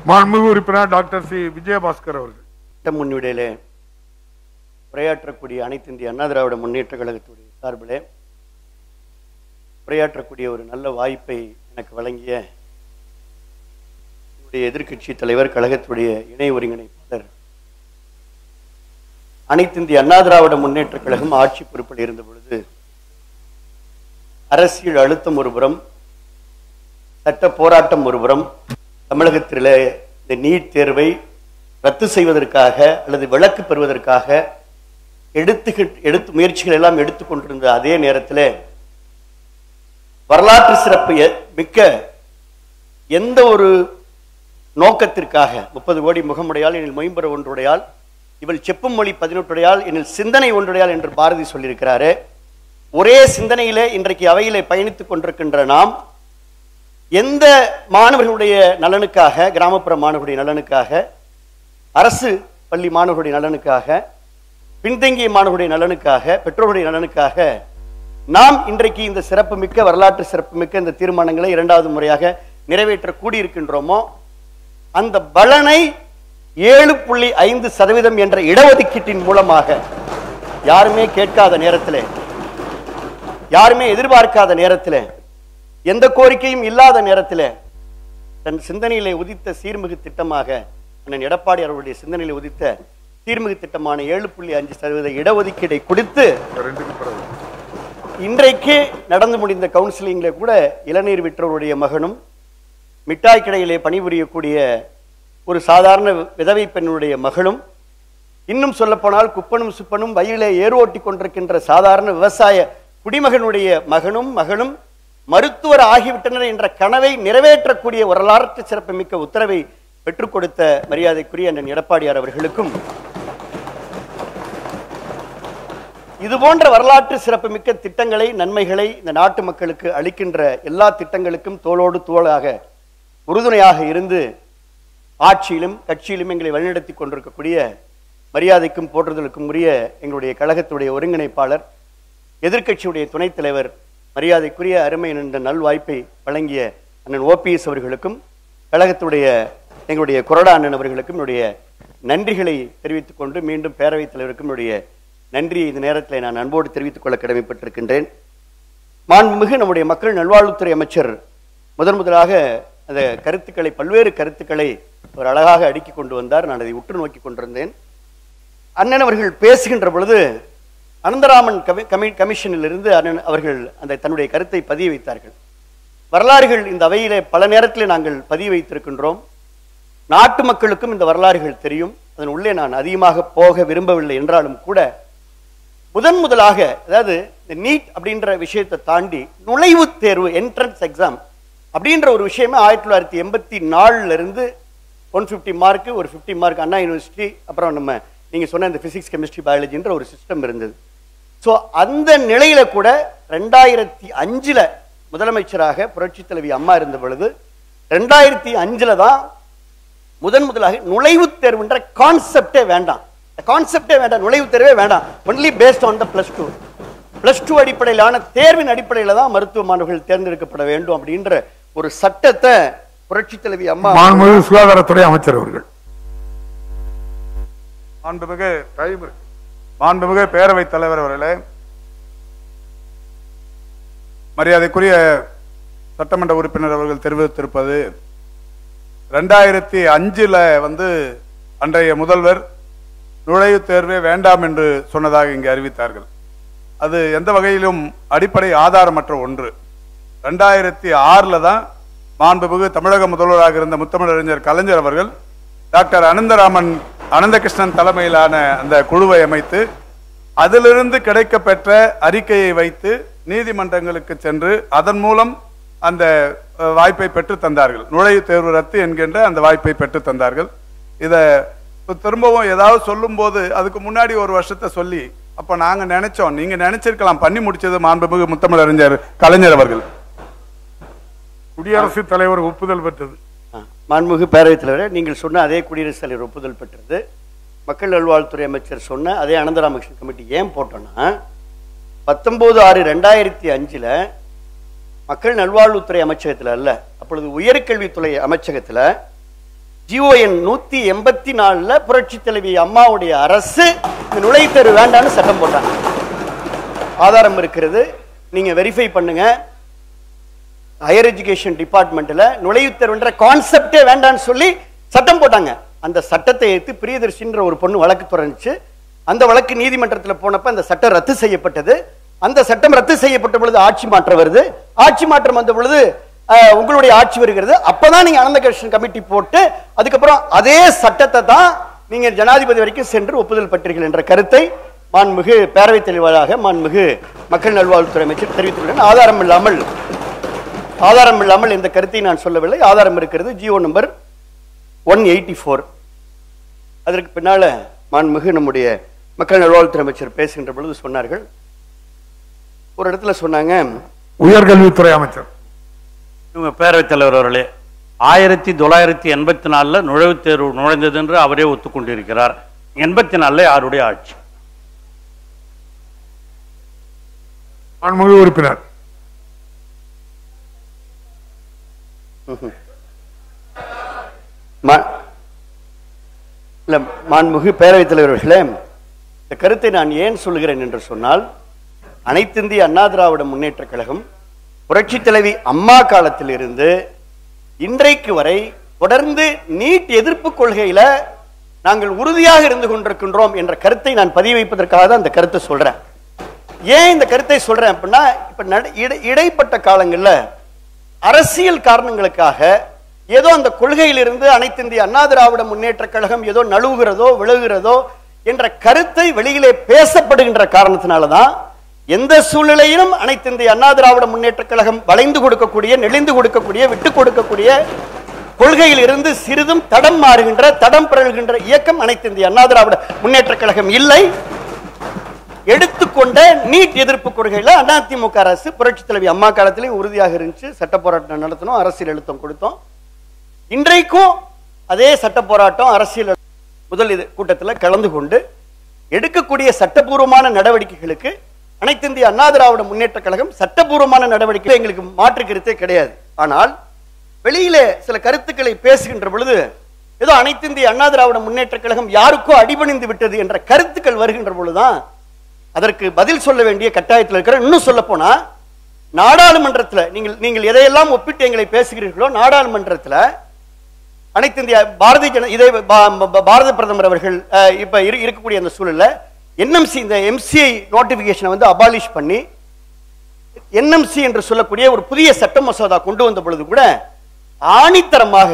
மாண்புமிகு உறுப்பினர் doctor C Vijayabaskar அவர்கள் திட்ட முன்னிலையிலே உரையாற்றக்கூடிய அனைத்து இந்திய அண்ணா திராவிட முன்னேற்ற கழகத்துடைய சார்பிலே உரையாற்றக்கூடிய ஒரு நல்ல வாய்ப்பை எனக்கு வழங்கிய என்னுடைய எதிர்க்கட்சி தலைவர் கழகத்துடைய இணை ஒருங்கிணைப்பாளர் அனைத்து இந்திய அண்ணா திராவிட முன்னேற்ற கழகம் ஆட்சி பொறுப்பில் இருந்த பொழுது அரசியல் அழுத்தம் ஒருபுறம் சட்ட போராட்டம் ஒருபுறம் தமிழகத்திலே இந்த நீட் தேர்வை ரத்து செய்வதற்காக அல்லது விலக்கு பெறுவதற்காக எடுத்து எடுத்து முயற்சிகள் எல்லாம் எடுத்துக்கொண்டிருந்த அதே நேரத்தில் வரலாற்று சிறப்பு எ- மிக்க எந்த ஒரு நோக்கத்திற்காக முப்பது கோடி முகமுடையால் எனில் மொயம்பெற ஒன்றுடையால் இவள் செப்பும் மொழி பதினெட்டுடையால் எனில் சிந்தனை ஒன்றுடையால் என்று பாரதி சொல்லியிருக்கிறாரு ஒரே சிந்தனையிலே இன்றைக்கு அவையிலே பயணித்துக் கொண்டிருக்கின்ற நாம் எந்த மாணவர்களுடைய நலனுக்காக கிராமப்புற மாணவர்களுடைய நலனுக்காக அரசு பள்ளி மாணவர்களுடைய நலனுக்காக பின்தங்கிய மாணவர்களுடைய நலனுக்காக பெற்றோருடைய நலனுக்காக நாம் இன்றைக்கு இந்த சிறப்பு மிக்க வரலாற்று சிறப்பு மிக்க இந்த தீர்மானங்களை இரண்டாவது முறையாக நிறைவேற்ற கூடியிருக்கின்றோமோ அந்த பலனை ஏழு புள்ளி ஐந்து சதவீதம் என்ற இடஒதுக்கீட்டின் மூலமாக யாருமே கேட்காத நேரத்திலே யாருமே எதிர்பார்க்காத நேரத்திலே எந்த கோரிக்கையும் இல்லாத நேரத்திலே தன் சிந்தனையிலே உதித்த சீர்மிகு திட்டமாக அண்ணன் எடப்பாடி அவர்களுடைய சிந்தனையிலே உதித்த சீர்மிகு திட்டமான ஏழு புள்ளி அஞ்சு சதவீத இடஒதுக்கீடை கொடுத்து ரெண்டுக்கு பிறகு இன்றைக்கு நடந்து முடிந்த கவுன்சிலிங்ல கூட இளநீர் விற்றவருடைய மகனும் மிட்டாய் கடையிலே பணிபுரியக்கூடிய ஒரு சாதாரண விதவை பெண்ணுடைய மகளும் இன்னும் சொல்லப்போனால் குப்பனும் சுப்பனும் வயலிலே ஏர் ஓட்டி கொண்டிருக்கின்ற சாதாரண விவசாய குடிமகனுடைய மகனும் மகளும் மருத்துவர் ஆகிவிட்டனர் என்ற கனவை நிறைவேற்றக்கூடிய வரலாற்று சிறப்புமிக்க உத்தரவை பெற்றுக் கொடுத்த மரியாதைக்குரிய அண்ணன் எடப்பாடியார் அவர்களுக்கும் இது போன்ற வரலாற்று சிறப்புமிக்க திட்டங்களை நன்மைகளை இந்த நாட்டு மக்களுக்கு அளிக்கின்ற எல்லா திட்டங்களுக்கும் தோளோடு தோளாக உறுதுணையாக இருந்து ஆட்சியிலும் கட்சியிலும் எங்களை வழிநடத்தி கொண்டிருக்கக்கூடிய மரியாதைக்கும் போற்றுதலுக்கும் உரிய எங்களுடைய கழகத்துடைய ஒருங்கிணைப்பாளர் எதிர்க்கட்சியுடைய துணைத் தலைவர் மரியாதைக்குரிய அருமை என்ற நல்வாய்ப்பை வழங்கிய அண்ணன் ஓபிஎஸ் அவர்களுக்கும் கழகத்துடைய எங்களுடைய கொறடா அண்ணன் அவர்களுக்கும் என்னுடைய நன்றிகளை தெரிவித்துக் கொண்டு மீண்டும் பேரவைத் தலைவருக்கும் என்னுடைய நன்றியை இந்த நேரத்தில் நான் அன்போடு தெரிவித்துக் கொள்ள கடமைப்பட்டிருக்கின்றேன் மாண்புமிகு நம்முடைய மக்கள் நல்வாழ்வுத்துறை அமைச்சர் முதன் முதலாக அந்த கருத்துக்களை பல்வேறு கருத்துக்களை ஒரு அழகாக அடுக்கி கொண்டு வந்தார் நான் அதை உற்று நோக்கி கொண்டிருந்தேன் அண்ணன் அவர்கள் பேசுகின்ற பொழுது அனந்தராமன் கமி- கமி- கமிஷனிலிருந்து அண்ணன் அவர்கள் அந்த தன்னுடைய கருத்தை பதிய வைத்தார்கள் வரலாறுகள் இந்த அவையிலே பல நேரத்தில் நாங்கள் பதிய வைத்திருக்கின்றோம் நாட்டு மக்களுக்கும் இந்த வரலாறுகள் தெரியும் அதன் உள்ளே நான் அதிகமாக போக விரும்பவில்லை என்றாலும் கூட முதன் முதலாக அதாவது இந்த நீட் அப்படின்ற விஷயத்தை தாண்டி நுழைவுத் தேர்வு என்ட்ரன்ஸ் எக்ஸாம் அப்படின்ற ஒரு விஷயமே ஆயிரத்தி தொள்ளாயிரத்தி எண்பத்தி நாலுல இருந்து ஒன் ஃபிஃப்டி மார்க் ஒரு ஃபிஃப்டி மார்க் அண்ணா யூனிவர்சிட்டி அப்புறம் நம்ம நீங்க சொன்ன இந்த பிசிக்ஸ் கெமிஸ்ட்ரி பயாலஜின்ற ஒரு சிஸ்டம் இருந்தது ஸோ அந்த நிலையில கூட ரெண்டாயிரத்தி அஞ்சுல முதலமைச்சராக புரட்சித் தலைவி அம்மா இருந்த பொழுது ரெண்டாயிரத்தி அஞ்சுல தான் முதன் முதலாக நுழைவுத் தேர்வுன்ற கான்செப்டே வேண்டாம் கான்செப்டே வேண்டாம் நுழைவுத் தேர்வே வேண்டாம் only based on the plus two plus two அடிப்படையிலான தேர்வின் அடிப்படையில் தான் மருத்துவ மாணவர்கள் தேர்ந்தெடுக்கப்பட வேண்டும் அப்படின்ற ஒரு சட்டத்தை புரட்சி தலைவி அம்மா மாண்புமிகு சுகாதாரத்துறை அமைச்சர் அவர்கள் மாண்புமிகு டைம் இருக்கு மாண்புமிகு பேரவைத் தலைவர் அவர்களே மரியாதைக்குரிய சட்டமன்ற உறுப்பினர் அவர்கள் தெரிவித்திருப்பது ரெண்டாயிரத்தி அஞ்சுல வந்து அன்றைய முதல்வர் நுழைவுத் தேர்வே வேண்டாம் என்று சொன்னதாக இங்கே அறிவித்தார்கள் அது எந்த வகையிலும் அடிப்படை ஆதாரமற்ற ஒன்று ரெண்டாயிரத்தி ஆறுல தான் மாண்புமிகு தமிழக முதல்வராக இருந்த முத்தமிழறிஞர் கலைஞர் அவர்கள் டாக்டர் அனந்தராமன் அனந்தகிருஷ்ணன் தலைமையிலான அந்த குழுவை அமைத்து அதிலிருந்து கிடைக்கப்பெற்ற அறிக்கையை வைத்து நீதிமன்றங்களுக்கு சென்று அதன் மூலம் அந்த அஹ், வாய்ப்பை பெற்று தந்தார்கள் நுழைவுத் தேர்வு ரத்து என்கின்ற அந்த வாய்ப்பை பெற்று தந்தார்கள் இதை இப்ப திரும்பவும் ஏதாவது சொல்லும்போது அதுக்கு முன்னாடி ஒரு வருஷத்தை சொல்லி அப்ப நாங்க நினைச்சோம் நீங்க நினைச்சிருக்கலாம் பண்ணி முடிச்சது மாண்புமிகு முத்தமிழறிஞர் கலைஞர் அவர்கள் குடியரசுத் தலைவர் ஒப்புதல் பெற்றது ஆ, மாண்புமிகு பேரவைத் தலைவரே நீங்கள் சொன்ன அதே குடியரசுத் தலைவர் ஒப்புதல் பெற்றது மக்கள் நல்வாழ்வுத்துறை அமைச்சர் சொன்ன அதே அனந்தராமகிருஷ்ணன் கமிட்டி ஏன் போட்டோம்னா பத்தொன்பது ஆறு ரெண்டாயிரத்தி அஞ்சுல மக்கள் நல்வாழ்வுத்துறை அமைச்சகத்தில் அல்ல அப்பொழுது உயர்கல்வித்துறை அமைச்சகத்தில் ஜிஓஎன் நூத்தி எண்பத்தி நாலுல புரட்சி தலைவி அம்மாவுடைய அரசு இந்த நுழைவுத்தேர்வு வேண்டாம்னு சட்டம் போட்டாங்க ஆதாரம் இருக்கிறது நீங்க வெரிஃபை பண்ணுங்க ஹையர் எஜுகேஷன் டிபார்ட்மெண்ட்ல நுழைவுத்தேர்வுன்ற கான்செப்டே வேண்டாம்னு சொல்லி சட்டம் போட்டாங்க அந்த சட்டத்தை எடுத்து பிரியதர்ஷின்ற ஒரு பொண்ணு வழக்கு தொடர்ந்துச்சு அந்த வழக்கு நீதிமன்றத்தில் போனப்ப அந்த சட்டம் ரத்து செய்யப்பட்டது அந்த சட்டம் ரத்து செய்யப்பட்ட பொழுது ஆட்சி மாற்றம் வருது ஆட்சி மாற்றம் வந்த பொழுது அஹ், உங்களுடைய ஆட்சி வருகிறது அப்பதான் நீங்க அனந்த கிருஷ்ணன் கமிட்டி போட்டு அதுக்கப்புறம் அதே சட்டத்தை தான் நீங்க ஜனாதிபதி வரைக்கும் சென்று ஒப்புதல் பெற்றீர்கள் என்ற கருத்தை மாண்புமிகு பேரவைத் தலைவராக மாண்புமிகு மக்கள் நல்வாழ்வுத்துறை அமைச்சர் தெரிவித்துள்ளேன் ஆதாரம் இல்லாமல் ஆதாரம் இல்லாமல் இந்த கருத்தை நான் சொல்லவில்லை ஆதாரம் இருக்கிறது GO number one eighty four அதற்கு பின்னால மாண்புமிகு நம்முடைய மக்கள் நல்வாழ்வுத்துறை அமைச்சர் பேசுகின்ற பொழுது சொன்னார்கள் ஒரு இடத்துல சொன்னாங்க உயர்கல்வித்துறை அமைச்சர் இவங்க பேரவைத் தலைவர் அவர்களே ஆயிரத்தி தொள்ளாயிரத்தி எண்பத்தி நாலில் நுழைவுத் தேர்வு நுழைந்தது என்று அவரே ஒத்துக்கொண்டிருக்கிறார் எண்பத்தி நாலில் யாருடைய ஆட்சி மாண்புமிகு உறுப்பினர் மா- இல்ல மாண்புமிகு பேரவைத் தலைவர்களே இந்த கருத்தை நான் ஏன் சொல்கிறேன் என்று சொன்னால் அனைத்திந்திய அண்ணா திராவிட முன்னேற்ற கழகம் புரட்சி தலைவி அம்மா காலத்தில் இருந்து இன்றைக்கு வரை தொடர்ந்து நீட் எதிர்ப்பு கொள்கையில நாங்கள் உறுதியாக இருந்து கொண்டிருக்கின்றோம் என்ற கருத்தை நான் பதிவு வைப்பதற்காக தான் அந்த கருத்தை சொல்றேன் ஏன் இந்த கருத்தை சொல்றேன் அப்படின்னா இப்ப நட- இடை- இடைப்பட்ட காலங்கள்ல அரசியல் காரணங்களுக்காக ஏதோ அந்த கொள்கையிலிருந்து அனைத்து இந்திய அண்ணா திராவிட முன்னேற்ற கழகம் ஏதோ நழுவுகிறதோ விலகுகிறதோ என்ற கருத்தை வெளியிலே பேசப்படுகின்ற காரணத்தினாலதான் எந்த சூழ்நிலையிலும் அனைத்து இந்திய அண்ணா திராவிட முன்னேற்ற கழகம் வளைந்து கொடுக்கக்கூடிய நெளிந்து கொடுக்கக்கூடிய விட்டு கொடுக்கக்கூடிய கொள்கையில் இருந்து சிறிதும் தடம் மாறுகின்ற தடம் பிறழ்கின்ற இயக்கம் அனைத்து இந்திய அண்ணா திராவிட முன்னேற்ற கழகம் இல்லை எடுத்துக்கொண்ட நீட் எதிர்ப்பு கொள்கையில அதிமுக அரசு புரட்சி தலைவி அம்மா காலத்திலேயும் உறுதியாக இருந்துச்சு சட்ட போராட்டம் நடத்தணும் அரசியல் அழுத்தம் கொடுத்தோம் இன்றைக்கும் அதே சட்ட போராட்டம் அரசியல் முதல் இது கூட்டத்தில் கலந்து கொண்டு எடுக்கக்கூடிய சட்டபூர்வமான நடவடிக்கைகளுக்கு அனைத்து இந்திய அண்ணா திராவிட முன்னேற்ற கழகம் சட்டபூர்வமான நடவடிக்கை எங்களுக்கு மாற்று கருத்தே கிடையாது ஆனால் வெளியிலே சில கருத்துக்களை பேசுகின்ற பொழுது ஏதோ அனைத்து இந்திய அண்ணா திராவிட முன்னேற்ற கழகம் யாருக்கோ அடிபணிந்து விட்டது என்ற கருத்துக்கள் வருகின்ற பொழுதுதான் அதற்கு பதில் சொல்ல வேண்டிய கட்டாயத்தில் இருக்கிற இன்னும் சொல்ல போனா நாடாளுமன்றத்தில் நீங்கள் நீங்கள் எதையெல்லாம் ஒப்பிட்டு எங்களை பேசுகிறீர்களோ நாடாளுமன்றத்தில் அனைத்து இந்திய பாரதிய ஜன இதை பா- பா- பாரத பிரதமர் அவர்கள் அஹ், இப்ப இரு- இருக்கக்கூடிய அந்த சூழல்ல என்எம்சி இந்த எம்சிஐ நோட்டிபிகேஷனை வந்து அபாலிஷ் பண்ணி என்எம்சி என்று சொல்லக்கூடிய ஒரு புதிய சட்ட மசோதா கொண்டு வந்த பொழுது கூட ஆணித்தரமாக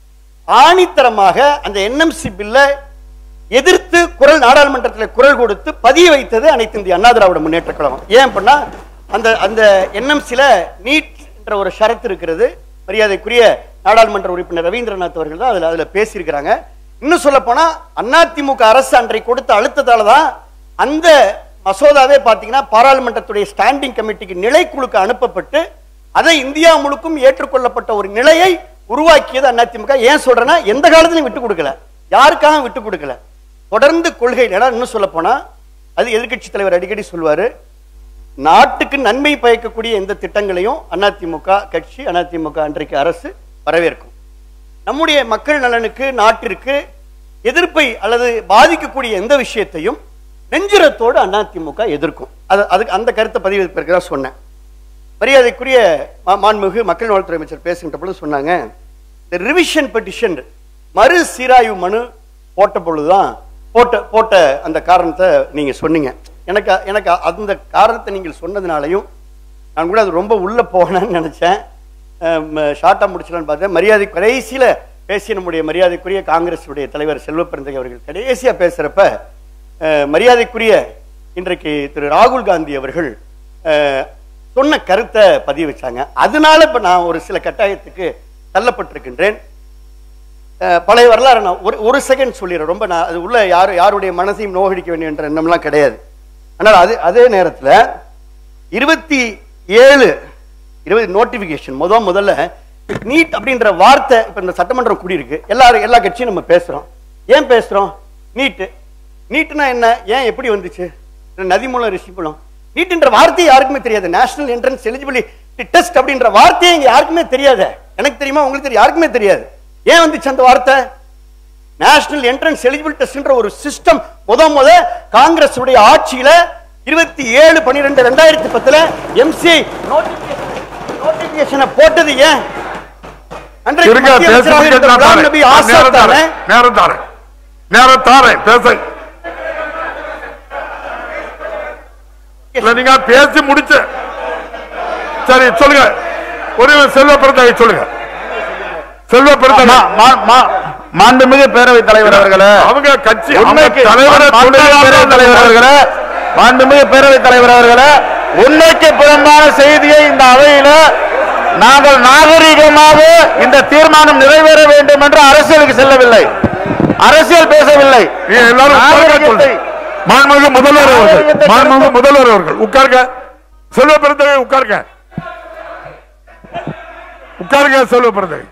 ஆணித்தரமாக அந்த என்எம்சி பில்ல எதிர்த்து குரல் நாடாளுமன்றத்தில் குரல் கொடுத்து பதிய வைத்தது அனைத்து இந்திய அண்ணா திராவிட முன்னேற்ற கழகம் ஏன் அப்படின்னா அந்த அந்த என்எம்சில நீட் என்ற ஒரு ஷரத்து இருக்கிறது மரியாதைக்குரிய நாடாளுமன்ற உறுப்பினர் ரவீந்திரநாத் அவர்கள் தான் அதுல அதுல பேசியிருக்கிறாங்க இன்னும் சொல்ல போனா அதிமுக அரசு அன்றை கொடுத்த அழுத்தத்தால தான் அந்த மசோதாவே பாத்தீங்கன்னா பாராளுமன்றத்துடைய ஸ்டாண்டிங் கமிட்டிக்கு நிலைக்குழுக்கு அனுப்பப்பட்டு அதை இந்தியா முழுக்கும் ஏற்றுக்கொள்ளப்பட்ட ஒரு நிலையை உருவாக்கியது அதிமுக ஏன் சொல்றேன்னா எந்த காலத்திலையும் விட்டு கொடுக்கல யாருக்காக விட்டு கொடுக்கல தொடர்ந்து கொள்கை ஏன்னா இன்னும் சொல்ல போனா அது எதிர்க்கட்சி தலைவர் அடிக்கடி சொல்வாரு நாட்டுக்கு நன்மை பயக்கக்கூடிய எந்த திட்டங்களையும் அதிமுக கட்சி அதிமுக அன்றைக்கு அரசு வரவேற்கும் நம்முடைய மக்கள் நலனுக்கு நாட்டிற்கு எதிர்ப்பை அல்லது பாதிக்கக்கூடிய எந்த விஷயத்தையும் நெஞ்சுரத்தோடு அதிமுக எதிர்க்கும் அது அதுக்கு அந்த கருத்தை பதிவு தான் சொன்னேன் மரியாதைக்குரிய மா- மாண்புமிகு மக்கள் நலத்துறை அமைச்சர் பேசுகின்ற பொழுது சொன்னாங்க இந்த ரிவிஷன் பெட்டிஷன் மறு சீராய்வு மனு போட்ட பொழுதுதான் போட்ட போட்ட அந்த காரணத்தை நீங்க சொன்னீங்க எனக்கு எனக்கு அந்த காரணத்தை நீங்கள் சொன்னதுனாலையும் நான் கூட அது ரொம்ப உள்ள போகணும்னு நினைச்சேன் ஷார்ட்டா முடிச்சலான்னு பார்த்தேன் மரியாதை கடைசியில பேசிய நம்முடைய மரியாதைக்குரிய காங்கிரஸுடைய தலைவர் செல்வ பெருந்தகை அவர்கள் கடைசியா பேசுறப்ப அஹ், மரியாதைக்குரிய இன்றைக்கு திரு ராகுல் காந்தி அவர்கள் அஹ், சொன்ன கருத்தை பதிவு வச்சாங்க அதனால இப்ப நான் ஒரு சில கட்டாயத்துக்கு தள்ளப்பட்டிருக்கின்றேன் அஹ், பழைய வரலாறு நான் ஒரு ஒரு செகண்ட் சொல்லிடுறேன் ரொம்ப நான் அது உள்ள யாரு யாருடைய மனசையும் நோகடிக்க வேண்டிய என்ற எண்ணம்லாம் கிடையாது ஆனால் அது அதே நேரத்தில் இருபத்தி ஏழு இருபது நோட்டிபிகேஷன் முத முதல்ல நீட் அப்படின்ற வார்த்தை இப்ப இந்த சட்டமன்றம் கூடியிருக்கு எல்லாரும் எல்லா கட்சியும் நம்ம பேசுறோம் ஏன் பேசுறோம் நீட்டு நீட்னா என்ன ஏன் எப்படி வந்துச்சு நதி மூலம் ரிஷி மூலம் நீட்ன்ற வார்த்தை யாருக்குமே தெரியாது நேஷனல் என்ட்ரன்ஸ் எலிஜிபிலிட்டி டெஸ்ட் அப்படின்ற வார்த்தையே இங்க யாருக்குமே தெரியாது எனக்கு தெரியுமா உங்களுக்கு தெரியும் யாருக்குமே தெரியாது ஏன் வந்துச்சு அந்த வார்த்தை நேஷனல் என்ட்ரன்ஸ் எலிஜிபிள் டெஸ்ட்ன்ற ஒரு சிஸ்டம் முத முத காங்கிரஸ் உடைய ஆட்சியில இருபத்தி ஏழு பன்னிரெண்டு ரெண்டாயிரத்தி பத்துல எம்சி நோட்டிபிகேஷனை போட்டது ஏன் அன்றைக்கு இருங்க மத்திய பேச அமைச்சராக இருந்த முடியாது, குலாம் நான் நபி தாரேன். ஆசாத் நேரம் தானே தாரேன். நேரம் தாரேன் நேரம் தாரேன் பேச இல்ல நீங்க பேசி முடிச்ச சரி சொல்லுங்க ஒரு செல்வ பிறந்தகை சொல்லுங்க செல்வ பிறந்தகை மாண்புமிகு பேரவைத் தலைவர் அவர்களே அவங்க கட்சி அவங்க உண்மைக்கு தலைவரை மாண்புமிகு பேரவைத் தலைவர் அவர்களே மாண்புமிகு பேரவைத் தலைவர் அவர்களே உண்மைக்கு புறம்பான செய்தியை இந்த அவையில நாங்கள் நாகரீகமாக இந்த தீர்மானம் நிறைவேற வேண்டும் என்று அரசியலுக்கு செல்லவில்லை அரசியல் பேசவில்லை நீங்க எல்லாரும் உட்காருங்க நாகரிகத்தை சொல்லுங்க. மாண்புமிகு முதல்வர் அவர்கள் நாகரிகத்தை மாண்புமிகு கருத்து- முதல்வர் அவர்கள் உட்காருங்க செல்வ பிறந்தகை உட்காருங்க உட்காருங்க செல்வ பிறந்தகை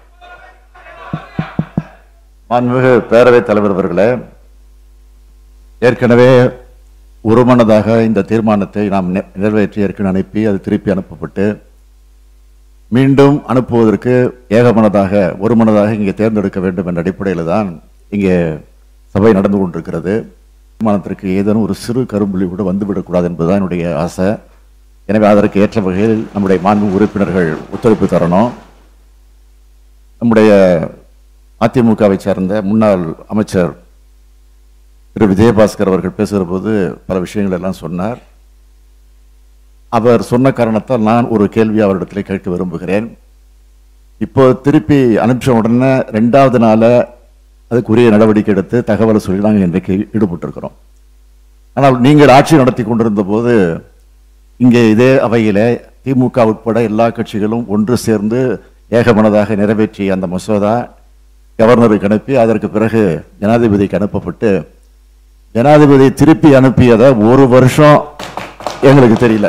மாண்புமிகு பேரவைத் தலைவர் அவர்களே ஏற்கனவே ஒருமனதாக இந்த தீர்மானத்தை நாம் நி- நிறைவேற்றி ஏற்கனவே அனுப்பி அது திருப்பி அனுப்பப்பட்டு மீண்டும் அனுப்புவதற்கு ஏகமனதாக ஒருமனதாக இங்கே தேர்ந்தெடுக்க வேண்டும் என்ற அடிப்படையில் தான் இங்கே சபை நடந்து கொண்டிருக்கிறது தீர்மானத்திற்கு ஏதேனும் ஒரு சிறு கரும்புள்ளி கூட வந்துவிடக்கூடாது என்பதுதான் என்னுடைய ஆசை எனவே அதற்கு ஏற்ற வகையில் நம்முடைய மாண்பு உறுப்பினர்கள் ஒத்துழைப்பு தரணும் நம்முடைய அதிமுகவை சார்ந்த முன்னாள் அமைச்சர் திரு விஜயபாஸ்கர் அவர்கள் பேசுகிற போது பல விஷயங்கள் எல்லாம் சொன்னார் அவர் சொன்ன காரணத்தால் நான் ஒரு கேள்வி அவரிடத்தில் கேட்க விரும்புகிறேன் இப்போ திருப்பி அனுப்பிச்ச உடனே ரெண்டாவது நாள அதுக்குரிய நடவடிக்கை எடுத்து தகவலை சொல்லி நாங்கள் இன்றைக்கு ஈடுபட்டிருக்கிறோம் ஆனால் நீங்கள் ஆட்சி நடத்தி கொண்டிருந்த போது இங்கே இதே அவையிலே திமுக உட்பட எல்லா கட்சிகளும் ஒன்று சேர்ந்து ஏகமனதாக நிறைவேற்றிய அந்த மசோதா கவர்னருக்கு அனுப்பி அதற்கு பிறகு ஜனாதிபதிக்கு அனுப்பப்பட்டு ஜனாதிபதி திருப்பி அனுப்பியதை ஒரு வருஷம் எங்களுக்கு தெரியல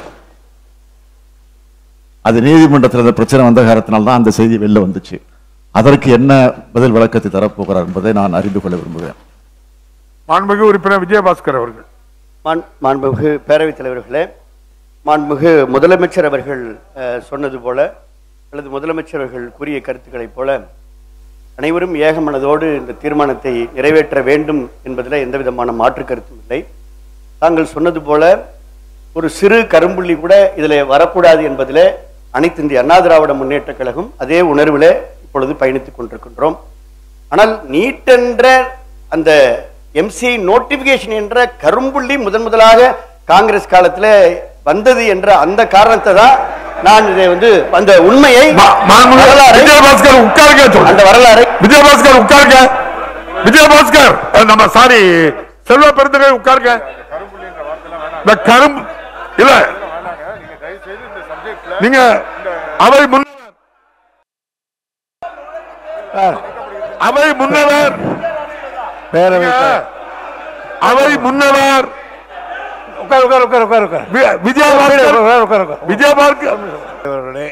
அது நீதிமன்றத்தில் அந்த பிரச்சனை வந்த காரணத்தினால தான் அந்த செய்தி வெளில வந்துச்சு அதற்கு என்ன பதில் விளக்கத்தை தரப்போகிறார் என்பதை நான் அறிந்து கொள்ள விரும்புகிறேன் மாண்புமிகு உறுப்பினர் விஜயபாஸ்கர் அவர்கள் மாண்- மாண்புமிகு பேரவைத் தலைவர்களே மாண்புமிகு முதலமைச்சர் அவர்கள் அஹ், சொன்னது போல அல்லது முதலமைச்சர் அவர்கள் கூறிய கருத்துக்களைப் போல அனைவரும் ஏகமனதோடு இந்த தீர்மானத்தை நிறைவேற்ற வேண்டும் என்பதில் எந்த விதமான மாற்று கருத்தும் இல்லை தாங்கள் சொன்னது போல ஒரு சிறு கரும்புள்ளி கூட இதில் வரக்கூடாது என்பதில் அனைத்து இந்திய அண்ணா திராவிட முன்னேற்ற கழகம் அதே உணர்வில் இப்பொழுது பயணித்துக் கொண்டிருக்கின்றோம் ஆனால் நீட் என்ற அந்த எம்சி நோட்டிபிகேஷன் என்ற கரும்புள்ளி முதன் முதலாக காங்கிரஸ் காலத்துல வந்தது என்ற அந்த காரணத்தை தான் நான் இதை வந்து அந்த உண்மையை மா- மாண்புமிகு வரலாறை விஜயபாஸ்கர் உட்காருங்க அந்த சொல்லுங்க வரலாறை விஜயபாஸ்கர் உட்காருங்க விஜயபாஸ்கர் அஹ் நம்ம சாரி செல்வ பெருந்தகை உட்காருங்க இந்த கரும்பு இல்ல நீங்க அவை முன்னவர் அவை முன்னவர் பேரவைத் நீங்க தலைவர் அவை முன்னவர் உட்கார் உட்கார் உட்கார் உட்கார் உட்கார் வி- விஜயபாஸ்கர் உட்கார் உட்கார் உட்கார் விஜயபாஸ்கர் அவர்களே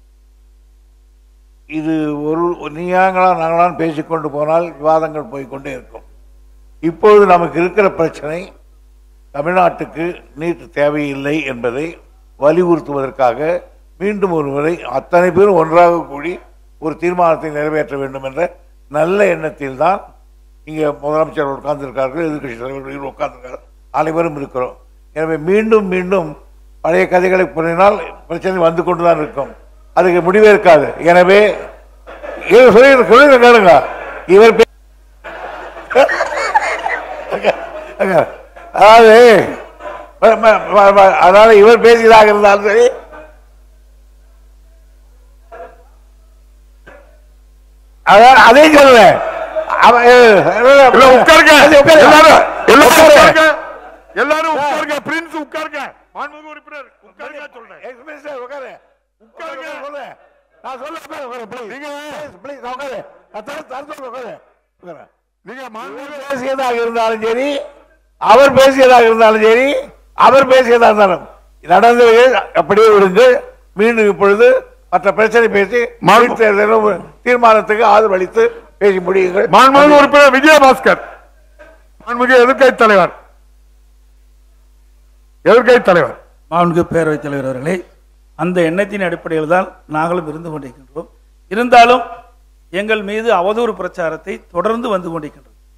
இது ஒரு நீங்களா நாங்களாம் பேசிக்கொண்டு போனால் விவாதங்கள் போய்க்கொண்டே இருக்கும் இப்பொழுது நமக்கு இருக்கிற பிரச்சனை தமிழ்நாட்டுக்கு நீட் தேவையில்லை என்பதை வலியுறுத்துவதற்காக மீண்டும் ஒரு முறை அத்தனை பேரும் ஒன்றாக கூடி ஒரு தீர்மானத்தை நிறைவேற்ற வேண்டும் என்ற நல்ல எண்ணத்தில் தான் இங்கே முதலமைச்சர் உட்கார்ந்திருக்கார்கள் எதிர்கட்சி தலைவர்கள் உட்கார்ந்திருக்கார்கள் அனைவரும் இருக்கிறோம் எனவே மீண்டும் மீண்டும் பழைய கதைகளை புரியினால் பிரச்சனை வந்து கொண்டுதான் இருக்கும் அதுக்கு முடிவே இருக்காது எனவே இவர் சொல்லி சொல்லி கேளுங்க இவர் பே- அங்க, அதாவது ம- ம- ம- ம- அதாவது இவர் பேசியதாக இருந்தாலும் சரி அதான் அதே சொல்லுவேன் அவ- இல்ல உட்காருங்க அது உட்காரு. எல்லாரும் எல்லாரும் உட்காரு. உட்காருங்க எல்லாரும் உட்காருங்க பிரின்ஸ் உட்காருங்க மாண்புமிகு உறுப்பினர் உட்காருங்க சொல்றேன் எக்ஸ்பிரஸ் உட்காரு உட்காருங்க. சொல்றேன் நான் சொல்ல உட்காரு உட்காரு ப்ளீஸ் நீங்க ப்ளீஸ் உட்காரு நான் தர- தர சொல்றேன், உட்காரு உட்காரு நீங்க மாண்புமிகு பேசியதாக இருந்தாலும் சரி அவர் பேசியதாக இருந்தாலும் சரி அவர் பேசியதாக இருந்தாலும் நடந்தது அப்படியே விடுங்கள் மீண்டும் இப்பொழுது மற்ற பிரச்சனை பேசி மாண்பு- நீட் தேர்தலும் தீர்மானத்துக்கு ஆதரவு அளித்து பேசி முடியுங்கள் மாண்புமிகு உறுப்பினர் விஜயபாஸ்கர் மாண்புமிகு எதிர்க்கட்சி தலைவர் எதிர்க்கட்சி தலைவர் மாண்புமிகு பேரவைத் தலைவர் அவர்களே அந்த எண்ணத்தின் அடிப்படையில் தான் நாங்களும் இருந்து கொண்டிருக்கின்றோம் இருந்தாலும் எங்கள் மீது அவதூறு பிரச்சாரத்தை தொடர்ந்து வந்து கொண்டிருக்கின்றது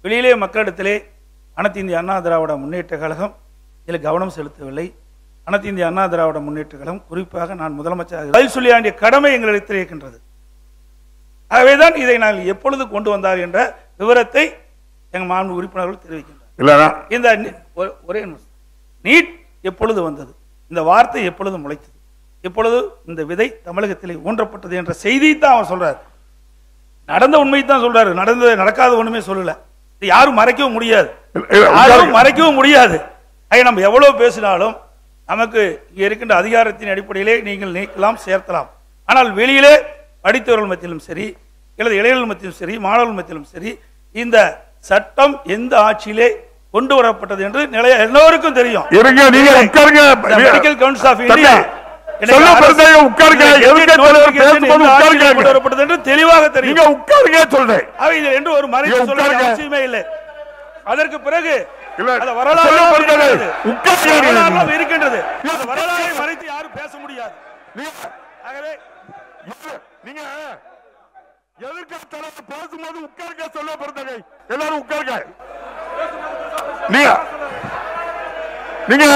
வெளியிலே மக்களிடத்திலே அனைத்து இந்திய அண்ணா திராவிட முன்னேற்ற கழகம் இதில் கவனம் செலுத்தவில்லை அனைத்து இந்திய அண்ணா திராவிட முன்னேற்ற கழகம் குறிப்பாக நான் முதலமைச்சர் பதில் சொல்லி வேண்டிய கடமை எங்களிடத்தில் இருக்கின்றது ஆகவேதான் இதை நாங்கள் எப்பொழுது கொண்டு வந்தார் என்ற விவரத்தை எங்கள் மாண்பு உறுப்பினர்கள் தெரிவிக்கின்றனர் இல்லைன்னா இந்த நி- ஒ- ஒரே நிமிஷம். நீட் எப்பொழுது வந்தது இந்த வார்த்தை எப்பொழுது முளைத்தது எப்பொழுது இந்த விதை தமிழகத்திலே ஊன்றப்பட்டது என்ற செய்தியை தான் அவர் சொல்றாரு நடந்த உண்மையை தான் சொல்றாரு நடந்தது நடக்காத ஒண்ணுமே சொல்லல இது யாரும் மறைக்கவும் முடியாது இல்ல, இல்ல, யாரும் உட்காருங்க. மறைக்கவும் முடியாது ஐயா நம்ம எவ்வளவு பேசினாலும் நமக்கு இங்க இருக்கின்ற அதிகாரத்தின் அடிப்படையிலே நீங்கள் நீக்கலாம் சேர்த்தலாம் ஆனால் வெளியிலே படித்தவர்கள் மத்தியிலும் சரி அல்லது இளைஞர்கள் மத்தியிலும் சரி மாணவர்கள் மத்தியிலும் சரி இந்த சட்டம் எந்த ஆட்சியிலே கொண்டு வரப்பட்டது என்று நிலைய எல்லோருக்கும் தெரியும் இருங்க நீங்க உட்காருங்க மெடிக்கல் கவுன்சில் ஆஃப் தம்பி, இந்தியா சொல்ல பிறந்தவங்க உட்காருங்க எதுக்கு தலைவர் பேசும்போது உட்காருங்க கொண்டு வரப்பட்டது என்று தெளிவாக தெரியும் நீங்க உட்காருங்க சொல்றேன் அவை இது என்று ஒரு மறைக்க நீங்க சொல்ல வேண்டிய உட்காருங்க. அவசியமே இல்லை அதற்கு பிறகு இல்ல, அந்த வரலாறு சொல்ல பிறந்தது. இருக்கின்றது. உட்காருங்க அந்த நீங்க. வரலாறுலாம் இருக்கின்றது அந்த வரலாறை மறைத்து யாரும் பேச முடியாது நீங்க- ஆகவே நீங்க எதிர்க்க தலைவர் பேசும்போது உட்காருங்க சொல்ல பிறந்தகை எல்லாரும் உட்காருங்க நீங்க நீங்க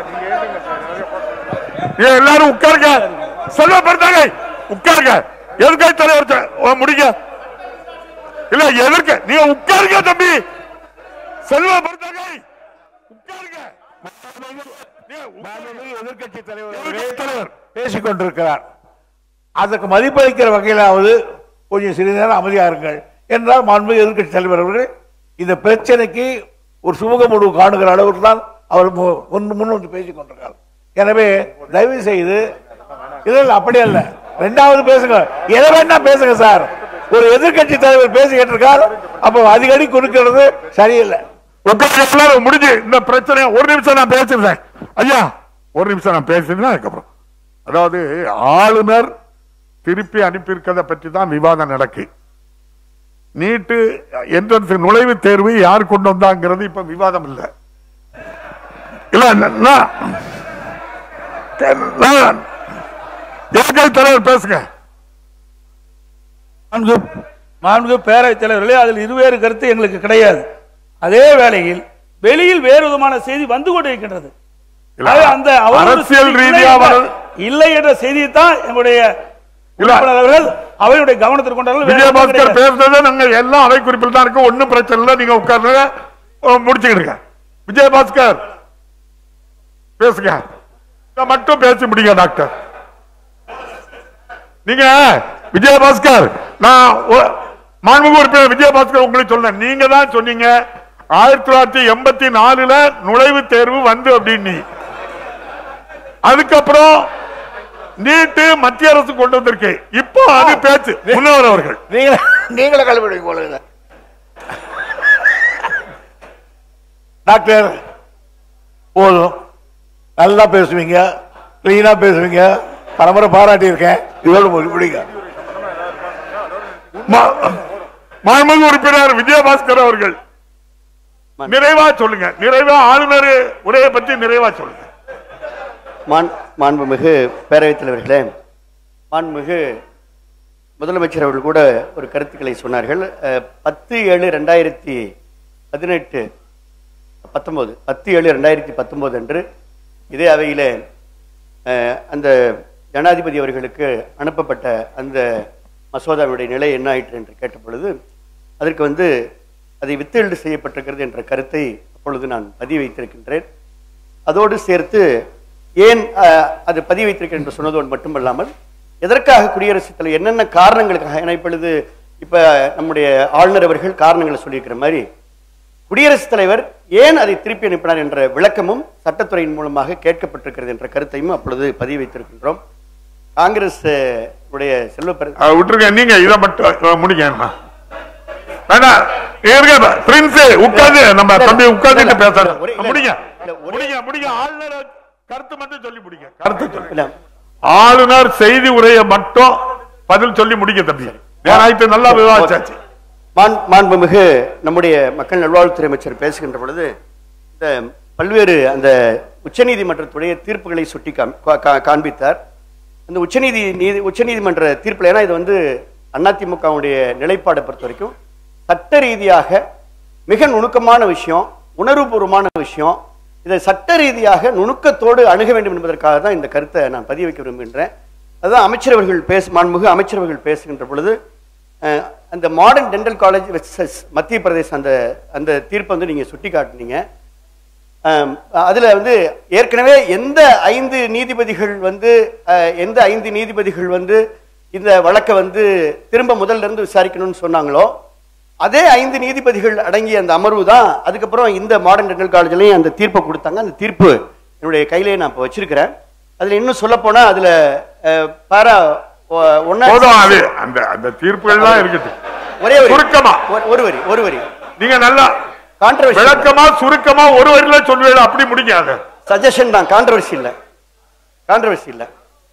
நீங்க எல்லாரும் உட்காருங்க சொல்ல பிறந்தகை உட்காருங்க எதிர்க்க தலைவர் ச- ஓ, முடிங்க இல்ல எதிர்க்க நீங்க உட்காருங்க தம்பி செல்வ பிறந்தகை உட்காருங்க எதிர்கட்சி தலைவர் எதிர்க்கட்சி தலைவர் பேசிக் கொண்டிருக்கிறார் அதற்கு மதிப்பளிக்கிற வகையிலாவது கொஞ்சம் சிறிது நேரம் அமைதியா இருங்கள் என்றால் மாண்பு எதிர்க்கட்சி தலைவர் அவர்கள் இந்த பிரச்சனைக்கு ஒரு சுமூக முடிவு காணுகிற அளவுக்கு தான் அவர் மு- முன் முன் வந்து பேசிக் கொண்டிருக்கார் எனவே தயவு செய்து இல்ல இல்ல அப்படி அல்ல ரெண்டாவது பேசுங்க எதை வேணா பேசுங்க சார் ஒரு எதிர்க்கட்சி தலைவர் பேசிக்கிட்டு இருக்கார் அப்போ அடிக்கடி குறுக்கிறது சரியில்லை உட்கார்ந்து எல்லாரும் முடிஞ்சு இந்த பிரச்சனை ஒரு நிமிஷம் நான் பேசுறேன் ஐயா ஒரு நிமிஷம் நான் பேசுறேன் அதுக்கப்புறம் அதாவது ஆளுநர் திருப்பி அனுப்பியிருக்கிறத பற்றி தான் விவாதம் நடக்கு நீட்டு என்ட்ரன்ஸ் நுழைவுத் தேர்வு யார் கொண்டு வந்தாங்கிறது இப்ப விவாதம் இல்லை இல்ல நான் நான் எதிர்க்கட்சி தலைவர் பேசுங்க மாண்பு மாண்பு பேரவைத் தலைவர்களே அதில் இருவேறு கருத்து எங்களுக்கு கிடையாது அதே வேளையில் வெளியில் வேறு விதமான செய்தி வந்து கொண்டிருக்கின்றது இல்ல, ஆகவே அந்த அவதூறு அரசியல் செய்தி ரீதியா இல்லை வர- என்ற- இல்லை என்ற செய்தியை தான் எங்களுடைய இல்ல. உறுப்பினர் அவர்கள் அவையுடைய கவனத்திற்கு கொண்டார்கள் வேறு ஒன்றும் விஜயபாஸ்கர் கிடையாது. பேசுறத நாங்க எல்லாம் அவை குறிப்பில் தான் இருக்கு ஒண்ணும் பிரச்சனை இல்லை நீங்க உட்கார்ந்து முடிச்சுக்கிடுங்க விஜயபாஸ்கர் பேசுங்க இதை மட்டும் பேசி முடிங்க டாக்டர் நீங்க விஜயபாஸ்கர் நான் ஒ- மாண்புமிகு உறுப்பினர் விஜயபாஸ்கர் உங்களுக்கு சொன்னேன் நீங்க தான் சொன்னீங்க ஆயிரத்தி தொள்ளாயிரத்தி எண்பத்தி நாலுல நுழைவுத் தேர்வு வந்து அப்படின்னு அதுக்கப்புறம் நீட்டு மத்திய அரசு கொண்டு வந்திருக்கு இப்போ அது பேச்சு முன்னவர் அவர்கள் நீங்களே நீங்களே கல்விடுங்க போல இதை. டாக்டர் போதும் நல்லா பேசுவீங்க கிளீனா பேசுவீங்க பரம்பரை பாராட்டி இருக்கேன் இதோட முடிங்க மா- மாண்புமிகு உறுப்பினர் விஜயபாஸ்கர் அவர்கள் நிறைவா சொல்லுங்க நிறைவா ஆளுநர் உரையை பற்றி நிறைவா சொல்லுங்க மாண் மாண்புமிகு பேரவைத் தலைவர்களே மாண்புமிகு முதலமைச்சர் அவர்கள் கூட ஒரு கருத்துக்களை சொன்னார்கள் அஹ், பத்து ஏழு ரெண்டாயிரத்தி பதினெட்டு பத்தொன்பது பத்து ஏழு ரெண்டாயிரத்தி பத்தொன்பது அன்று இதே அவையிலே அஹ், அந்த ஜனாதிபதி அவர்களுக்கு அனுப்பப்பட்ட அந்த மசோதாவுடைய நிலை என்ன ஆயிற்று என்று கேட்ட பொழுது அதற்கு வந்து அதை வித்தெழுடு செய்யப்பட்டிருக்கிறது என்ற கருத்தை அப்பொழுது நான் பதிவு வைத்திருக்கின்றேன் அதோடு சேர்த்து ஏன் அஹ், அது பதிவு வைத்திருக்கிறேன் என்று சொன்னதோடு மட்டுமல்லாமல் எதற்காக குடியரசுத் தலைவர் என்னென்ன காரணங்களுக்காக ஏன்னா இப்பொழுது இப்ப நம்முடைய ஆளுநர் அவர்கள் காரணங்களை சொல்லியிருக்கிற மாதிரி குடியரசுத் தலைவர் ஏன் அதை திருப்பி அனுப்பினார் என்ற விளக்கமும் சட்டத்துறையின் மூலமாக கேட்கப்பட்டிருக்கிறது என்ற கருத்தையும் அப்பொழுது பதிவு வைத்திருக்கின்றோம் காங்கிரஸ் அஹ், உடைய செல்வ பெரு- அஹ் விட்டுருங்க நீங்க இதை மட்டும் அஹ், முடிங்க அண்ணா. வேண்டாம் இருங்க பிரின்ஸ் உட்கார்ந்து நம்ம தம்பி உட்கார்ந்துட்டு பேசுறோம் ஒரே- இல்ல, முடிங்க இல்ல, ஒரே- முடிங்க முடிங்க ஆளுநர் கருத்து மட்டும் சொல்லி முடிங்க கருத்து சொல்லி இல்ல, ஆளுநர் செய்தி உரையை மட்டும் பதில் சொல்லி முடிக்க தம்பி நேராயிட்டு நல்லா விவாதிச்சாச்சு மாண்- மாண்புமிகு நம்முடைய மக்கள் நல்வாழ்வுத்துறை அமைச்சர் பேசுகின்ற பொழுது இந்த பல்வேறு அந்த உச்சநீதிமன்றத்துடைய தீர்ப்புகளை சுட்டி காம்- கா- கா- காண்பித்தார் அந்த உச்சநீதி நீதி உச்சநீதிமன்ற தீர்ப்புல ஏன்னா இது வந்து அதிமுகவுடைய நிலைப்பாடை பொறுத்த வரைக்கும் சட்ட ரீதியாக மிக நுணுக்கமான விஷயம் உணர்வுபூர்வமான விஷயம் இதை சட்ட ரீதியாக நுணுக்கத்தோடு அணுக வேண்டும் என்பதற்காக தான் இந்த கருத்தை நான் பதிய வைக்க விரும்புகின்றேன் அதுதான் அமைச்சரவர்கள் பேச மாண்புமிகு அமைச்சரவர்கள் பேசுகின்ற பொழுது அஹ், அந்த மாடர்ன் டென்டல் காலேஜ் வெர்சஸ் மத்திய பிரதேசம் அந்த அந்த தீர்ப்பை வந்து நீங்க சுட்டி காட்டுனீங்க ஆம், அதுல வந்து ஏற்கனவே எந்த ஐந்து நீதிபதிகள் வந்து அஹ், எந்த ஐந்து நீதிபதிகள் வந்து இந்த வழக்கை வந்து திரும்ப முதல்ல இருந்து விசாரிக்கணும்னு சொன்னாங்களோ அதே ஐந்து நீதிபதிகள் அடங்கிய அந்த அமர்வு தான் அதுக்கப்புறம் இந்த மாடர்ன் டென்டல் காலேஜ்லயும் அந்த தீர்ப்பை கொடுத்தாங்க அந்த தீர்ப்பு என்னுடைய கையிலே நான் இப்போ வச்சிருக்கிறேன் அதுல இன்னும் சொல்ல போனா அதுல அஹ், பாரா ஒ- ஒண்ணா போதும் அது அந்த அந்த தீர்ப்புகள் தான் இருக்கட்டும் ஒரே ஒரு சுருக்கமா. ஒரு- ஒரு வரி ஒரு வரி நீங்க நல்லா கான்ட்ரவர்சி விளக்கமா சுருக்கமா ஒரு வரியில சொல்லுவீங்க அப்படி முடிக்காத சஜஷன் தான் கான்ட்ரவர்சி இல்ல கான்ட்ரவர்சி இல்ல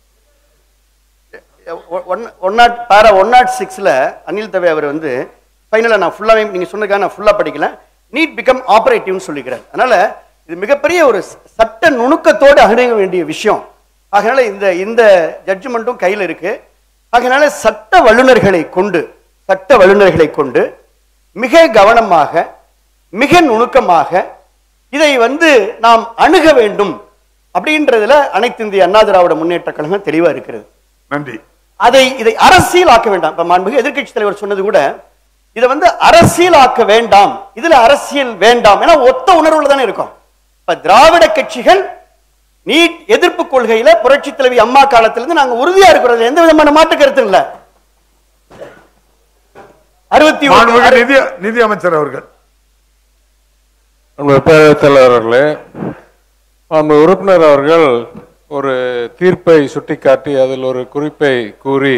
one nought para one nought சிக்ஸ்ல அனில் தவே அவர் வந்து ஃபைனலா நான் ஃபுல்லாவே நீங்க சொன்னதுக்காக நான் ஃபுல்லா படிக்கல நீட் பிகம் ஆபரேட்டிவ்னு சொல்லிக்கிறார் அதனால இது மிகப்பெரிய ஒரு சட்ட நுணுக்கத்தோடு அணுக வேண்டிய விஷயம் அதனால இந்த இந்த ஜட்ஜ்மெண்ட்டும் கையில் இருக்கு அதனால சட்ட வல்லுநர்களை கொண்டு சட்ட வல்லுநர்களை கொண்டு மிக கவனமாக மிக நுணுக்கமாக இதை வந்து நாம் அணுக வேண்டும் அப்படின்றதுல அனைத்து இந்திய அண்ணா திராவிட முன்னேற்ற கழகம் தெளிவா இருக்கிறது நன்றி அதை இதை அரசியலாக்க வேண்டாம் இப்ப மாண்புமிகு எதிர்க்கட்சி தலைவர் சொன்னது கூட இதை வந்து அரசியலாக்க வேண்டாம் இதுல அரசியல் வேண்டாம் ஏன்னா ஒத்த உணர்வுல தானே இருக்கும் இப்ப திராவிட கட்சிகள் நீட் எதிர்ப்பு கொள்கையில புரட்சி தலைவி அம்மா காலத்திலிருந்து நாங்க உறுதியா இருக்கிறது எந்த விதமான மாற்று கருத்து இல்ல அறுபத்தி மாண்புமிகு ஒன்று நிதி நிதி அமைச்சர் அவர்கள் நம்ம பேரவைத் தலைவர் அவர்களே நம்ம உறுப்பினர் அவர்கள் ஒரு தீர்ப்பை சுட்டிக்காட்டி அதில் ஒரு குறிப்பை கூறி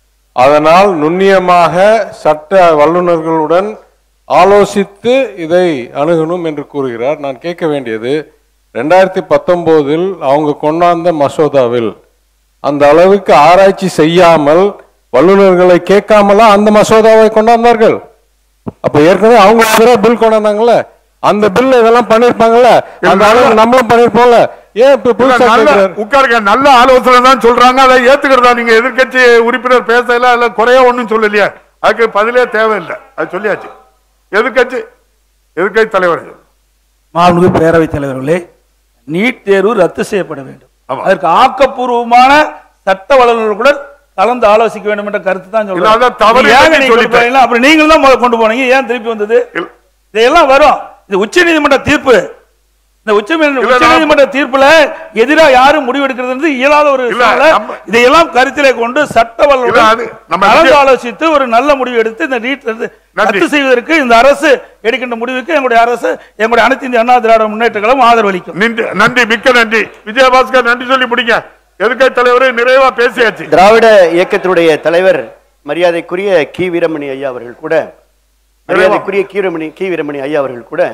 அதனால் நுண்ணியமாக சட்ட வல்லுநர்களுடன் ஆலோசித்து இதை அணுகணும் என்று கூறுகிறார் நான் கேட்க வேண்டியது ரெண்டாயிரத்தி பத்தொன்பதில் அவங்க கொண்டாந்த மசோதாவில் அந்த அளவுக்கு ஆராய்ச்சி செய்யாமல் வல்லுநர்களை கேட்காமலா அந்த மசோதாவை கொண்டாந்தார்கள் அப்ப ஏற்கனவே அவங்க ஒரு பில் கொண்டாந்தாங்கல்ல அந்த பில் இதெல்லாம் பண்ணிருப்பாங்கல்ல அந்த அளவுக்கு நம்மளும் பண்ணிருப்போம்ல ஏன் இப்ப புதுசா நல்ல கேட்கிறாரு உட்காருங்க நல்ல ஆலோசனை தான் சொல்றாங்க அதை ஏத்துக்கிறதா நீங்க எதிர்க்கட்சி உறுப்பினர் பேசல இல்ல குறைய ஒண்ணும் சொல்லலையா அதுக்கு பதிலே தேவையில்லை அது சொல்லியாச்சு எதிர்க்கட்சி எதிர்க்கட்சி தலைவர் மாண்புமிகு பேரவைத் தலைவர்களே நீட் தேர்வு ரத்து செய்யப்பட வேண்டும் ஆமா. அதற்கு ஆக்கப்பூர்வமான சட்ட வல்லுநர்களுடன் கலந்து ஆலோசிக்க வேண்டும் என்ற கருத்து தான் இல்ல, அதான் தவறு சொல்றேன் ஏங்க இல்லைன்னு நீங்க கொண்டு சொல்லிட்டேன். போறீங்களா? அப்புறம் நீங்களும் தான் முதல்ல கொண்டு போனீங்க ஏன் திருப்பி வந்தது இல்ல. இதெல்லாம் வரும் இது உச்ச நீதிமன்ற தீர்ப்பு இந்த உச்ச இல்ல, உச்ச நான் நீதிமன்ற தீர்ப்புல எதிரா யாரும் முடிவெடுக்கிறது இயலாத ஒரு இல்ல, சூழலை நம்ம- இதையெல்லாம் கருத்திலே கொண்டு சட்ட இல்ல, வல்லுநர் அது நம்ம கலந்து விஜய்- ஆலோசித்து ஒரு நல்ல முடிவு எடுத்து இந்த நீட் ரத்து நன்றி. ரத்து செய்வதற்கு இந்த அரசு எடுக்கின்ற முடிவுக்கு எங்களுடைய அரசு எங்களுடைய அனைத்து இந்திய அண்ணா திராவிட முன்னேற்ற கழகம் ஆதரவளிக்கும் நன்றி நன்றி மிக்க நன்றி விஜயபாஸ்கர் நன்றி சொல்லி முடிங்க எதிர்க்கட்சி தலைவர் நிறைவா பேசியாச்சு திராவிட இயக்கத்தினுடைய தலைவர் மரியாதைக்குரிய கி வீரமணி ஐயா அவர்கள் கூட மரியாதைக்குரிய கீரமணி கி வீரமணி ஐயா அவர்கள் கூட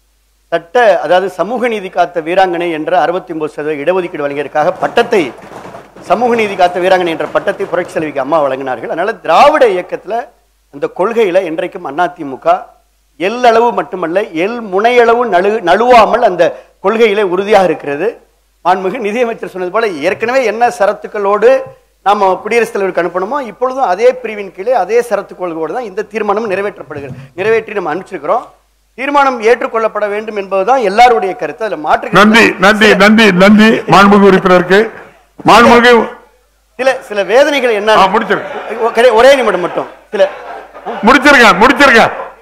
சட்ட அதாவது சமூக நீதி காத்த வீராங்கனை என்ற அறுபத்தி ஒன்பது சதவீத இடஒதுக்கீடு வழங்கியதற்காக பட்டத்தை சமூக நீதி காத்த வீராங்கனை என்ற பட்டத்தை புரட்சி செல்விக்கு அம்மா வழங்கினார்கள் அதனால திராவிட இயக்கத்துல அந்த கொள்கையில என்றைக்கும் அதிமுக எல்லளவு மட்டுமல்ல எல் முனையளவு நழு நழுவாமல் அந்த கொள்கையிலே உறுதியாக இருக்கிறது மாண்புமிகு நிதியமைச்சர் சொன்னது போல ஏற்கனவே என்ன சரத்துக்களோடு நாம குடியரசுத் தலைவருக்கு அனுப்பணுமோ இப்பொழுதும் அதே பிரிவின் கீழே அதே சரத்துக்கோள்களோடு தான் இந்த தீர்மானம் நிறைவேற்றப்படுகிறது நிறைவேற்றி நம்ம அனுப்பிச்சிருக்கிறோம் தீர்மானம் ஏற்றுக்கொள்ளப்பட வேண்டும் என்பதுதான் எல்லாருடைய கருத்து அதுல மாற்று கருத்து நன்றி இல்லை. நன்றி நன்றி நன்றி மாண்புமிகு உறுப்பினருக்கு மாண்புமிகு சில சில வேதனைகள் என்ன ஆ, முடிச்சிருங்க. ஒ- கிடை- ஒரே நிமிடம் மட்டும் சில முடிச்சிருங்க முடிச்சிருங்க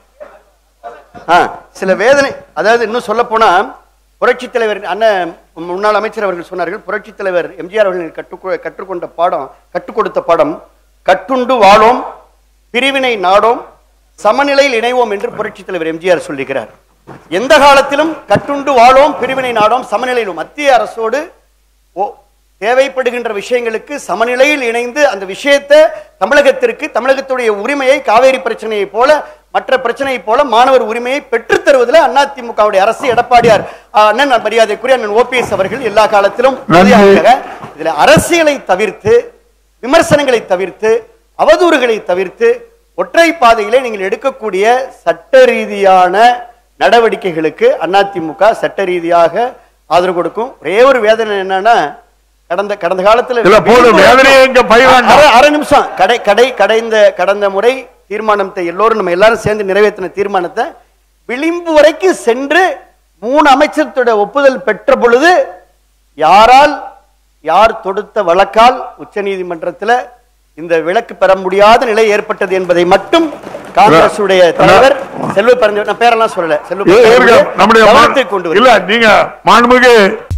ஆ, சில வேதனை அதாவது இன்னும் சொல்ல போனா புரட்சி தலைவர் அண்ணன் முன்னாள் அமைச்சர் அவர்கள் சொன்னார்கள் புரட்சி தலைவர் எம்ஜிஆர் அவர்கள் கற்று கற்றுக்கொண்ட பாடம் கற்றுக் கொடுத்த பாடம் கட்டுண்டு வாழோம் பிரிவினை நாடோம் சமநிலையில் இணைவோம் என்று புரட்சி தலைவர் எம்ஜிஆர் சொல்லுகிறார் எந்த காலத்திலும் கட்டுண்டு வாழோம் பிரிவினை நாடோம் சமநிலையிலும் மத்திய அரசோடு ஓ தேவைப்படுகின்ற விஷயங்களுக்கு சமநிலையில் இணைந்து அந்த விஷயத்தை தமிழகத்திற்கு தமிழகத்துடைய உரிமையை காவேரி பிரச்சனையை போல மற்ற பிரச்சனையை போல மாணவர் உரிமையை பெற்றுத் தருவதில் அதிமுகவுடைய அரசு எடப்பாடியார் ஆ, அண்ணன் மரியாதைக்குரிய அண்ணன் ஓபிஎஸ் அவர்கள் எல்லா காலத்திலும் நன்றி. உறுதியாக இருக்கிறார். இதுல அரசியலை தவிர்த்து விமர்சனங்களை தவிர்த்து அவதூறுகளை தவிர்த்து ஒற்றை பாதையிலே நீங்கள் எடுக்கக்கூடிய சட்ட ரீதியான நடவடிக்கைகளுக்கு அதிமுக சட்ட ரீதியாக ஆதரவு கொடுக்கும் ஒரே ஒரு வேதனை என்னன்னா கடந்த கடந்த காலத்துல இல்ல, போதும், வேதனையை இங்க பயிர வேண்டாம். அரை- அரை நிமிஷம் கடை கடை கடைந்த கடந்த முறை தீர்மானத்தை எல்லோரும் நம்ம எல்லாரும் சேர்ந்து நிறைவேற்றின தீர்மானத்தை விளிம்பு வரைக்கும் சென்று மூணு அமைச்சர்களுடைய ஒப்புதல் பெற்ற பொழுது யாரால் யார் தொடுத்த வழக்கால் உச்சநீதிமன்றத்தில் இந்த விலக்கு பெற முடியாத நிலை ஏற்பட்டது என்பதை மட்டும் காங்கிரஸ் உடைய தலைவர் செல்வ பெருஞ்ச நான் பேரெல்லாம் சொல்லல செல்வ ஏ- ஏறுங்க. பெருஞ்சோதி நம்முடைய மா- கவனத்தை கொண்டு இல்ல வருகிறார். நீங்க மாண்புமிகு